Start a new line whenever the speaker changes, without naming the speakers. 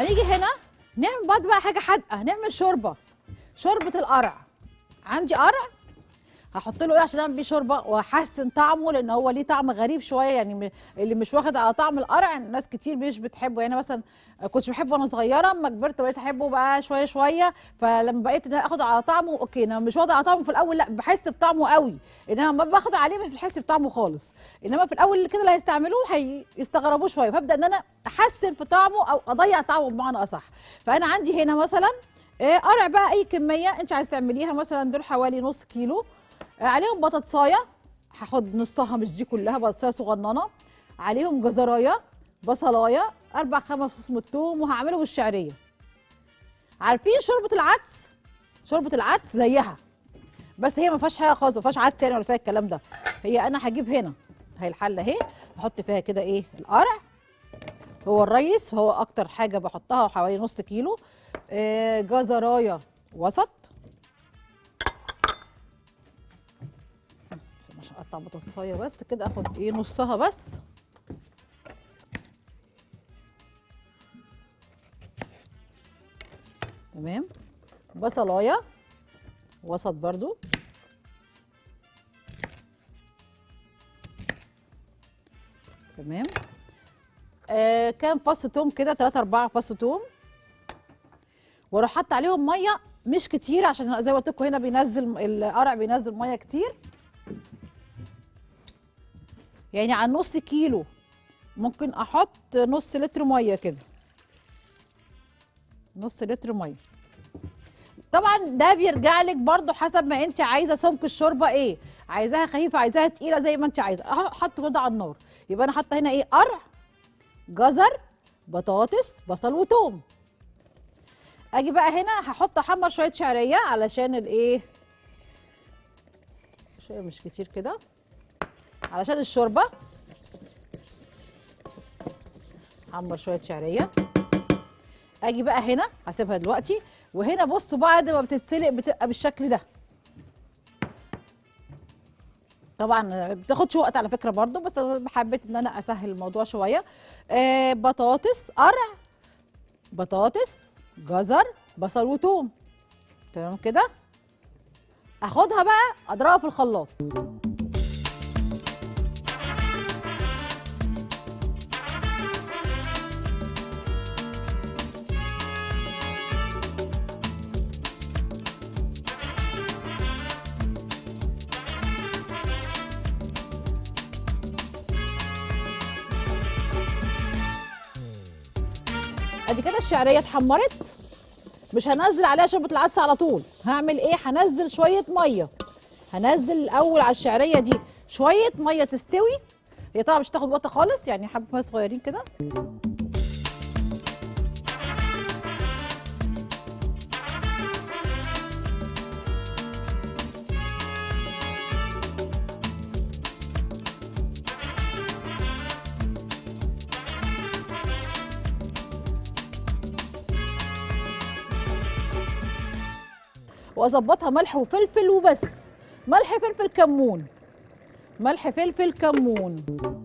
هنيجي هنا نعمل بعد بقى حاجه حادقه نعمل شوربه شوربه القرع عندي قرع هحط له ايه عشان اعمل بيه شوربه واحسن طعمه لان هو ليه طعم غريب شويه يعني م- اللي مش واخد على طعم القرع ناس كتير مش بتحبه يعني مثلا كنت بحبه وانا صغيره اما كبرت بقيت احبه بقى شويه شويه فلما بقيت ده اخد على طعمه اوكي انا مش واخده على طعمه في الاول لا بحس بطعمه قوي انما لما باخد عليه مش بحس بطعمه خالص انما في الاول كده اللي هيستعملوه هيستغربوه شويه فابدا ان انا احسن في طعمه او اضيع طعمه بمعنى اصح فانا عندي هنا مثلا آه، قرع بقى اي كميه انت عايز تعمليها مثلا دول حوالي نص كيلو آه، عليهم بطاطسايه هاخد نصها مش دي كلها بطاطسايه صغننه عليهم جزرايه بصلايه اربع خمس فصوص من الثوم وهعملهم الشعريه عارفين شوربه العدس شوربه العدس زيها بس هي ما فيهاش حاجه خالص ما فيهاش عدس يعني ولا فيها الكلام ده هي انا هجيب هنا هي الحله اهي احط فيها كده ايه القرع هو الريس هو اكتر حاجه بحطها حوالي نص كيلو آه، جزرايه وسط بس مش هقطع بطاطسايه بس كده اخد ايه نصها بس تمام بصلايه وسط برضو تمام آه كام فص توم كده 3 4 فص توم واروح حاطه عليهم ميه مش كتير عشان زي ما قلت لكم هنا بينزل القرع بينزل ميه كتير يعني على نص كيلو ممكن احط نص لتر ميه كده نص لتر ميه طبعا ده بيرجع لك برضو حسب ما انت عايزه سمك الشوربه ايه عايزاها خفيفه عايزاها تقيله زي ما انت عايزه احط كده على النار يبقى انا حاطه هنا ايه قرع جزر بطاطس بصل وتوم اجي بقى هنا هحط احمر شويه شعريه علشان الايه شويه مش كتير كده علشان الشوربه احمر شويه شعريه اجي بقى هنا هسيبها دلوقتي وهنا بصوا بعد ما بتتسلق بتبقى بالشكل ده طبعا بتاخدش وقت على فكره برضو بس انا حبيت ان انا اسهل الموضوع شويه آه بطاطس قرع بطاطس جزر بصل وتوم تمام كده اخدها بقى اضربها في الخلاط ادي كده الشعريه اتحمرت مش هنزل عليها شوربه العدس على طول هعمل ايه هنزل شويه ميه هنزل الاول على الشعريه دي شويه ميه تستوي هي طبعا مش تاخد وقت خالص يعني حبه ميه صغيرين كده واظبطها ملح وفلفل وبس ملح فلفل كمون ملح فلفل كمون